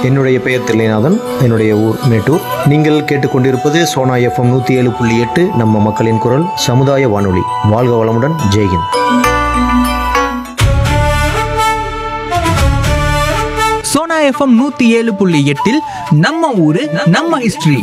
என்னுடைய பெயர் தில்லைநாதன் என்னுடைய ஊர் மேட்டூர் நீங்கள் கேட்டுக்கொண்டிருப்பது சோனா எஃப்எம் நூற்றி ஏழு புள்ளி எட்டு நம்ம மக்களின் குரல் சமுதாய வானொலி வாழ்க வளமுடன் ஜெய்ஹிந்த் சோனா எஃப்எம் நூத்தி ஏழு புள்ளி எட்டில் நம்ம ஊரு நம்ம ஹிஸ்டரி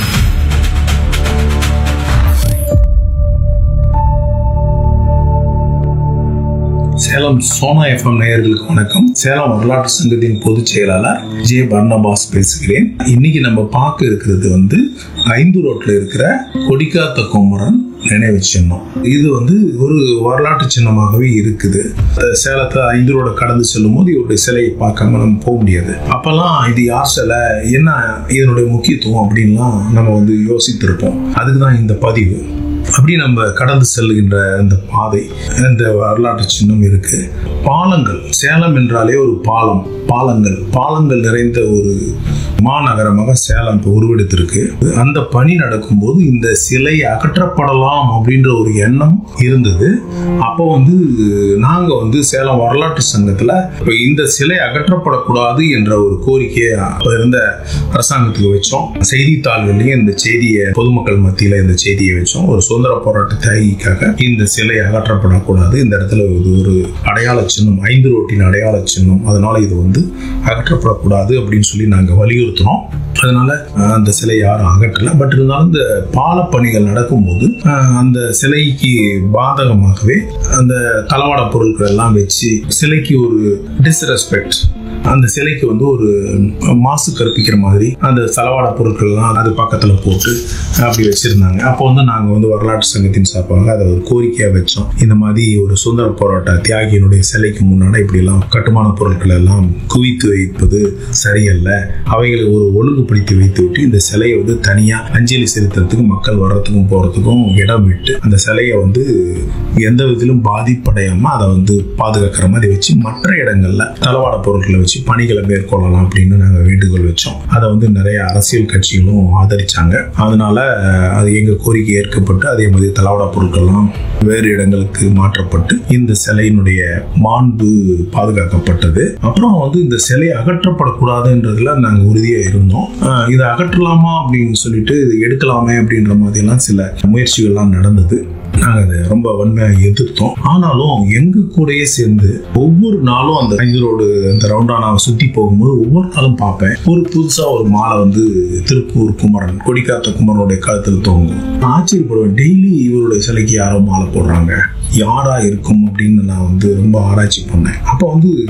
சேலம் சோனா எஃப்எம் நேயர்களுக்கு வணக்கம் சேலம் வரலாற்று சங்கத்தின் பொதுச் செயலாளர் ஜே பர்னபாஸ் பேசுகிறேன் இன்னைக்கு நம்ம பார்க்க இருக்கிறது வந்து ஐந்து ரோட்ல இருக்கிற கொடிக்காத்த குமரன் நினைவு சின்னம் இது வந்து ஒரு வரலாற்று சின்னமாகவே இருக்குது அஹ் சேலத்தை ஐந்து ரோட கடந்து செல்லும் போது இவருடைய சிலையை பார்க்காம நம்ம போக முடியாது அப்பெல்லாம் இது யார் சிலை என்ன இதனுடைய முக்கியத்துவம் அப்படின்லாம் நம்ம வந்து யோசித்திருப்போம் அதுக்கு தான் இந்த பதிவு அப்படி நம்ம கடந்து செல்கின்ற இந்த பாதை இந்த வரலாற்று சின்னம் இருக்கு பாலங்கள் சேலம் என்றாலே ஒரு பாலம் பாலங்கள் பாலங்கள் நிறைந்த ஒரு மாநகரமாக சேலம் இப்போ உருவெடுத்திருக்கு அந்த பணி நடக்கும்போது இந்த சிலை அகற்றப்படலாம் அப்படின்ற ஒரு எண்ணம் இருந்தது அப்போ வந்து நாங்க வந்து சேலம் வரலாற்று சங்கத்துல இப்போ இந்த சிலை அகற்றப்படக்கூடாது என்ற ஒரு கோரிக்கையை அப்ப இருந்த அரசாங்கத்துக்கு வச்சோம் செய்தித்தாள்கள்லயும் இந்த செய்தியை பொதுமக்கள் மத்தியில இந்த செய்தியை வச்சோம் ஒரு சுதந்திர போராட்ட தியாகிக்காக இந்த சிலை அகற்றப்படக்கூடாது இந்த இடத்துல இது ஒரு அடையாள சின்னம் ஐந்து ரோட்டின் அடையாள சின்னம் அதனால இது வந்து அகற்றப்படக்கூடாது அப்படின்னு சொல்லி நாங்க வலியுறுத்தினோம் அதனால அஹ், அந்த சிலை யாரும் அகற்றல பட் இருந்தாலும் இந்த பாலப்பணிகள் நடக்கும்போது அஹ், அந்த சிலைக்கு பாதகமாகவே அந்த தளவாட பொருட்கள் எல்லாம் வச்சு சிலைக்கு ஒரு டிஸ்ரெஸ்பெக்ட் அந்த சிலைக்கு வந்து ஒரு மாசு கற்பிக்கிற மாதிரி அந்த தளவாட பொருட்கள்லாம் அது பக்கத்துல போட்டு அப்படி வச்சிருந்தாங்க அப்போ வந்து நாங்க வந்து வரலாற்று சங்கத்தின் சார்பாக அதை ஒரு கோரிக்கையா வச்சோம் இந்த மாதிரி ஒரு சுதந்திர போராட்ட தியாகியினுடைய சிலைக்கு முன்னாடி இப்படி எல்லாம் கட்டுமான பொருட்கள் எல்லாம் குவித்து வைப்பது சரியல்ல அவைகளை ஒரு ஒழுங்குபடுத்தி வைத்து விட்டு இந்த சிலையை வந்து தனியா அஞ்சலி செலுத்துறதுக்கு மக்கள் வர்றதுக்கும் போறதுக்கும் இடம் விட்டு அந்த சிலையை வந்து எந்த விதத்திலும் பாதிப்படையாம அதை வந்து பாதுகாக்கிற மாதிரி வச்சு மற்ற இடங்கள்ல தளவாட பொருட்களை வச்சு பணிகளை மேற்கொள்ளலாம் அப்படின்னு நாங்கள் வேண்டுகோள் வச்சோம் அதை வந்து நிறைய அரசியல் கட்சிகளும் ஆதரிச்சாங்க அதனால அஹ், அது எங்க கோரிக்கை ஏற்கப்பட்டு அதே மாதிரி தளவாட பொருட்கள்லாம் வேறு இடங்களுக்கு மாற்றப்பட்டு இந்த சிலையினுடைய மாண்பு பாதுகாக்கப்பட்டது அப்புறம் வந்து இந்த சிலை அகற்றப்படக்கூடாதுன்றதுல நாங்க உறுதியா இருந்தோம் அஹ், இதை அகற்றலாமா அப்படின்னு சொல்லிட்டு இது எடுக்கலாமே அப்படின்ற மாதிரி எல்லாம் சில முயற்சிகள்லாம் நடந்தது நாங்கள் அதை ரொம்ப வன்மையாக எதிர்த்தோம் ஆனாலும் எங்க கூடயே சேர்ந்து ஒவ்வொரு நாளும் அந்த ஐந்தரோடு அந்த ரவுண்டானாவை சுத்தி போகும்போது ஒவ்வொரு நாளும் பார்ப்பேன் ஒரு புதுசா ஒரு மாலை வந்து திருப்பூர் குமரன் கொடிக்காத்த குமரனுடைய கழுத்தில் தொங்கும் நான் ஆச்சரியப்படுவேன் டெய்லி இவருடைய சிலைக்கு யாரோ மாலை போடுறாங்க யாரா இருக்கும் அப்படின்னு நான் வந்து ரொம்ப ஆராய்ச்சி பண்ணேன் அப்போ வந்து